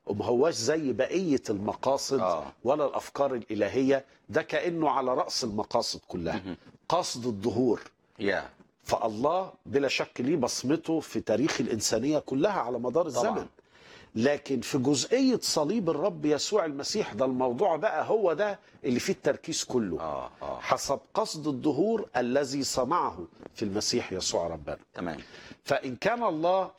وما هواش زي بقيه المقاصد آه. ولا الافكار الالهيه ده كانه على راس المقاصد كلها مهم. قصد الظهور يا فالله بلا شك ليه بصمته في تاريخ الإنسانية كلها على مدار الزمن طبعاً. لكن في جزئية صليب الرب يسوع المسيح ده الموضوع بقى هو ده اللي فيه التركيز كله اه اه حسب قصد الظهور الذي صنعه في المسيح يسوع ربنا تمام فإن كان الله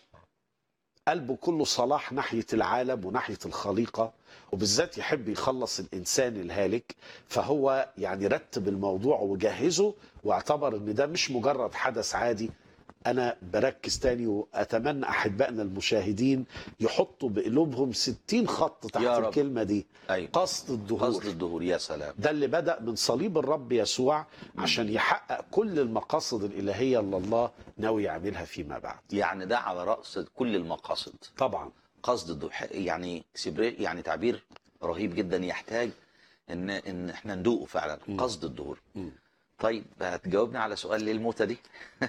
قلبه كله صلاح ناحية العالم وناحية الخليقة وبالذات يحب يخلص الإنسان الهالك فهو يعني رتب الموضوع وجهزه واعتبر ان ده مش مجرد حدث عادي أنا بركز تاني وأتمنى أحبائنا المشاهدين يحطوا بقلوبهم ستين خط تحت يا رب. الكلمة دي ايوه قصد الظهور قصد الظهور يا سلام ده اللي بدأ من صليب الرب يسوع عشان يحقق كل المقاصد الإلهية اللي الله ناوي يعملها فيما بعد يعني ده على راس كل المقاصد طبعا قصد الظهور يعني سبري يعني تعبير رهيب جدا يحتاج ان ان احنا ندوقه فعلا مم. قصد الظهور مم. طيب هتجاوبني على سؤال ليه الموتة دي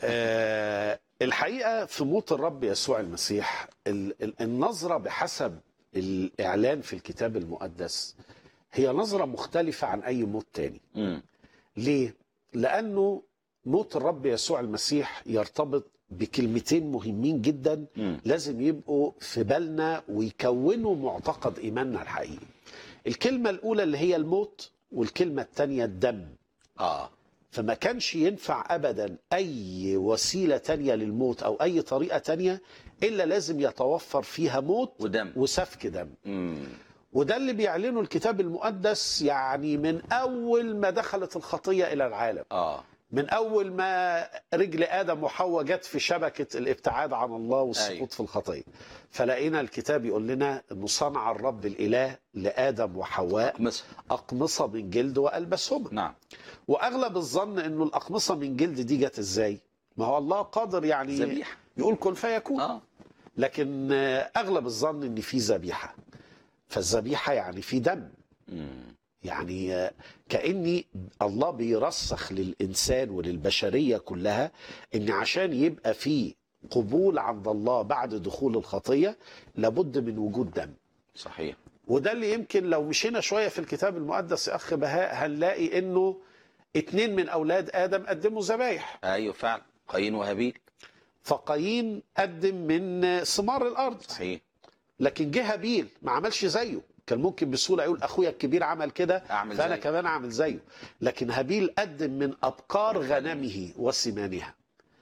آه الحقيقة في موت الرب يسوع المسيح ال- ال- النظرة بحسب الإعلان في الكتاب المقدس هي نظرة مختلفة عن أي موت تاني مم. ليه؟ لأنه موت الرب يسوع المسيح يرتبط بكلمتين مهمين جدا مم. لازم يبقوا في بالنا ويكونوا معتقد إيماننا الحقيقي الكلمة الأولى اللي هي الموت والكلمة الثانية الدم اه فما كانش ينفع ابدا اي وسيله تانية للموت او اي طريقه تانية الا لازم يتوفر فيها موت ودم وسفك دم مم. وده اللي بيعلنه الكتاب المقدس يعني من اول ما دخلت الخطيه الى العالم اه من اول ما رجل ادم وحواء جت في شبكه الابتعاد عن الله والسقوط أيوة. في الخطيه فلقينا الكتاب يقول لنا انه صنع الرب الاله لادم وحواء مصر اقمصه من جلد والبسهما نعم واغلب الظن انه الاقمصه من جلد دي جت ازاي ما هو الله قادر يعني ذبيحة يقول كن فيكون اه لكن آه، اغلب الظن ان في ذبيحه فالذبيحه يعني في دم مم. يعني آه، كاني الله بيرسخ للانسان وللبشريه كلها ان عشان يبقى في قبول عند الله بعد دخول الخطيه لابد من وجود دم صحيح وده اللي يمكن لو مشينا شويه في الكتاب المقدس يا اخ بهاء هنلاقي انه اتنين من اولاد ادم قدموا ذبايح ايوه فعلا قايين وهابيل فقايين قدم من ثمار الارض صحيح لكن جه هابيل ما عملش زيه كان ممكن بسهوله يقول اخويا الكبير عمل كده اعمل فانا زيه. كمان اعمل زيه لكن هابيل قدم من ابقار غنمه وسمانها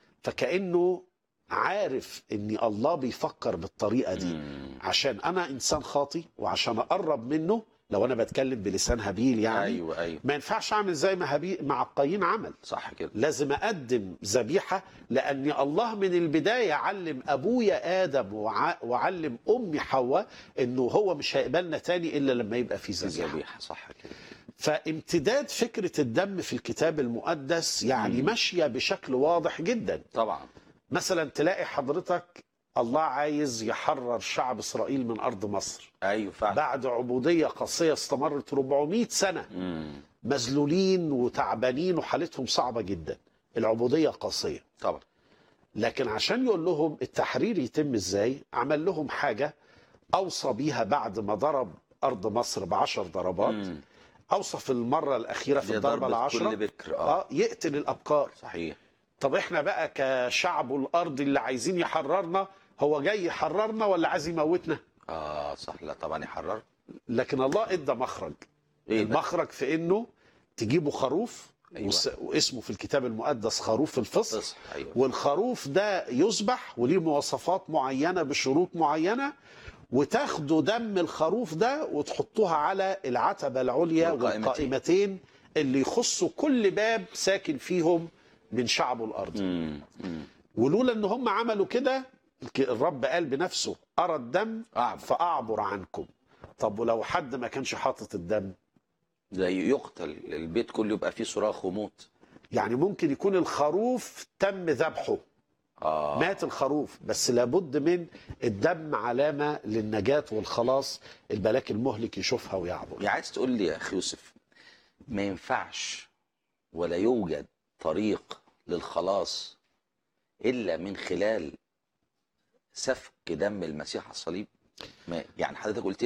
فكانه عارف ان الله بيفكر بالطريقه دي مم. عشان انا انسان خاطي وعشان اقرب منه لو انا بتكلم بلسان هابيل يعني ايوه ايوه ما ينفعش اعمل زي ما هابيل مع قايين عمل صح كده لازم اقدم ذبيحه لان الله من البدايه علم ابويا ادم وع- وعلم امي حواء انه هو مش هيقبلنا تاني الا لما يبقى في في ذبيحه ذبيحه صح كده فامتداد فكره الدم في الكتاب المقدس يعني مم. ماشيه بشكل واضح جدا طبعا مثلا تلاقي حضرتك الله عايز يحرر شعب اسرائيل من ارض مصر ايوه فعلا بعد عبوديه قاسيه استمرت 400 سنه مم. مذلولين وتعبانين وحالتهم صعبه جدا العبوديه قاسيه طبعا لكن عشان يقول لهم التحرير يتم ازاي عمل لهم حاجه اوصى بيها بعد ما ضرب ارض مصر بعشر ضربات مم. اوصى في المره الاخيره في دي الضربه ضربة العشره كل بكر اه اه يقتل الابكار صحيح طب احنا بقى كشعب الارض اللي عايزين يحررنا هو جاي يحررنا ولا عايز يموتنا اه صح لا طبعا يحرر لكن الله ادى مخرج ايه بقى؟ المخرج في انه تجيبوا خروف أيوة. وس- واسمه في الكتاب المقدس خروف الفصح تصح ايوه والخروف ده يذبح وليه مواصفات معينه بشروط معينه وتاخدوا دم الخروف ده وتحطوها على العتبه العليا والقائمتين. والقائمتين اللي يخصوا كل باب ساكن فيهم من شعبه الارض مم. مم. ولولا ان هم عملوا كده الرب قال بنفسه ارى الدم أعبر. فاعبر عنكم طب ولو حد ما كانش حاطط الدم زي يقتل البيت كله يبقى فيه صراخ وموت يعني ممكن يكون الخروف تم ذبحه اه مات الخروف بس لابد من الدم علامة للنجاة والخلاص البلاك المهلك يشوفها ويعبر يعني عايز تقول لي يا اخي يوسف ما ينفعش ولا يوجد طريق للخلاص الا من خلال سفك دم المسيح على الصليب ما يعني حضرتك قلت